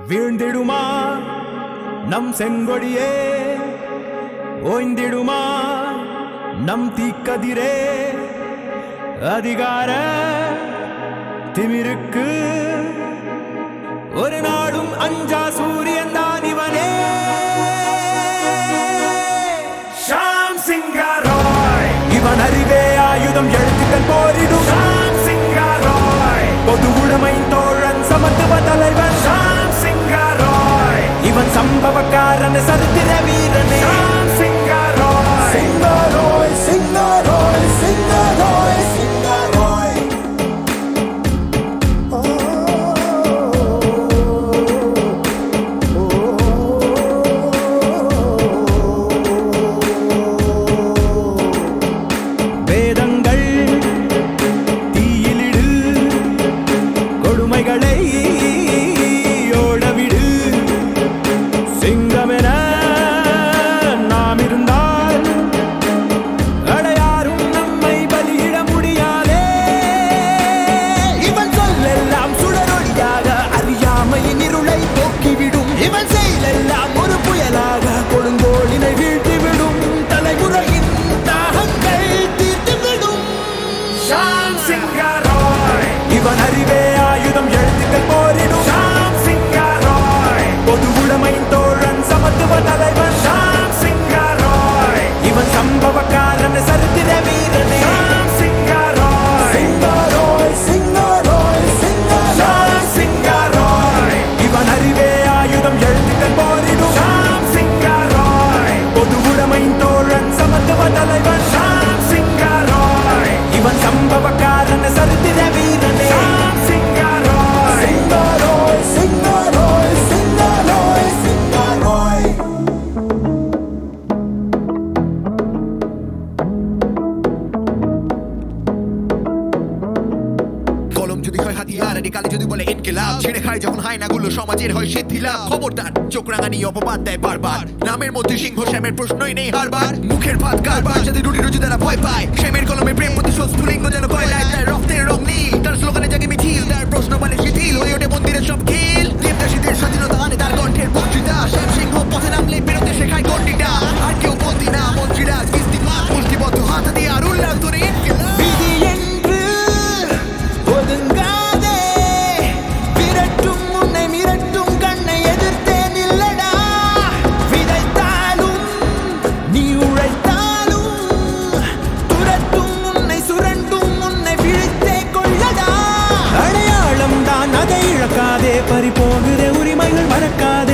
வீழ்ந்திடுமா நம் செங்கொடியே ஓய்ந்திடுமா நம் தீக்கதிரே அதிகார திமிருக்கு ஒரு நாடும் அஞ்சா சூரியன் தான் இவனே ஷாம் சிங்காராய் இவன் அறிவே ஆயுதம் எழுத்துக்கள் போரிடும் ஷாம் சிங்காராய் பொது உடைமை தோழன் சமத்துவ தலைவன் ஷாம் சிங்காராய் இவன் சம்பவக்காரன் சரித்திர வீரனே ஷாம் சிங்காராய் சிங்காரோய் சிங்காரோய் சிங்காரோய் சிங்காரோய் வேதங்கள் தீயிலிடு கொடுமைகளை ஓடவிடு சிங்கமென நாம் இருந்தால் அடையாரும் நம்மை பலியிட முடியாதே இவன் சொல்லெல்லாம் சுடரொளியாக அறியாமையின் இருளை போக்கிவிடும் இவன் செயலெல்லாம் ஒரு புயலாக கொடுங்கோலினை வீழ்த்திவிடும் தலைமுறையின் தாகங்கள் தீர்த்துவிடும் ஷாம் சிங்காராய் இவன் அறிவே ஆயுதம் எழுத்துக்கள் போரிடும் ஷாம் சிங்காராய் பொது உடைமையின் தோழன் சமத்துவ தலைவன் ஷாம் சிங்காராய் இவன் சம்பவக்காரன் சரித்திர வீரனே ஷாம் சிங்காராய் சிங்காரோய் சிங்காரோய் சிங்காரோய் ஷாம் சிங்காராய் இவன் அறிவே ஆயுதம் எழுத்துக்கள் போரிடும் ஷாம் சிங்காராய் பொது உடைமையின் தோழன் சமத்துவ தலைவன் ஷாம் சிங்காராய் இவன் சம்பவக்காரன் சரித்திர வீரனே ஷாம் சிங்காராய் சிங்காரோய் சிங்காரோய் சிங்காரோய் சிங்காரோய் কলম যদি হয় হাতিয়ার এটি কালি যদি বলে ইনকিলাব ছেড়ে খায় যখন হয় না গুলো সমাজের হয় শিথিলাভ খবরদার চোখ রাঙানি অপবাদ দেয় বারবার নামের মধ্যে সিংহ শ্যামের প্রশ্নই নেই হারবার মুখের ভাত কারবার যদি রুটি রুজি তারা ভয় পায় শ্যামের কলমে প্রেম প্রতিশোধ স্ফুলিঙ্গ যেন কয়লায় তার রক্তের রং নীল তার স্লোগানে জাগে মিছিল তার প্রশ্ন মানে শিথিল হয়ে ওঠে মন্দিরের সব খিল দেবদাসীদের স্বাধীনতা আনে তার কণ্ঠের বক্তৃতা শ্যাম সিংহ পথে নামলে বেরোতে শেখায় গণ্ডিটা আর কেউ বন্দি না মন্ত্রীরা কিস্তি মুষ্টিবদ্ধ হাত দিয়ে আর উল্লাস ধরে ইনকিলাব விதி என்று ஒதுங்காதே விரட்டும் உன்னை மிரட்டும் கண்ணை எதிர்த்தே நில்லடா விதைத்தாலும் நீ உழைத்தாலும் துரட்டும் உன்னை சுரண்டும் உன்னை விழித்தே கொள்ளடா அடையாளம் தான் அதை இழக்காதே பறி போகுதே உரிமைகள் மறக்காதே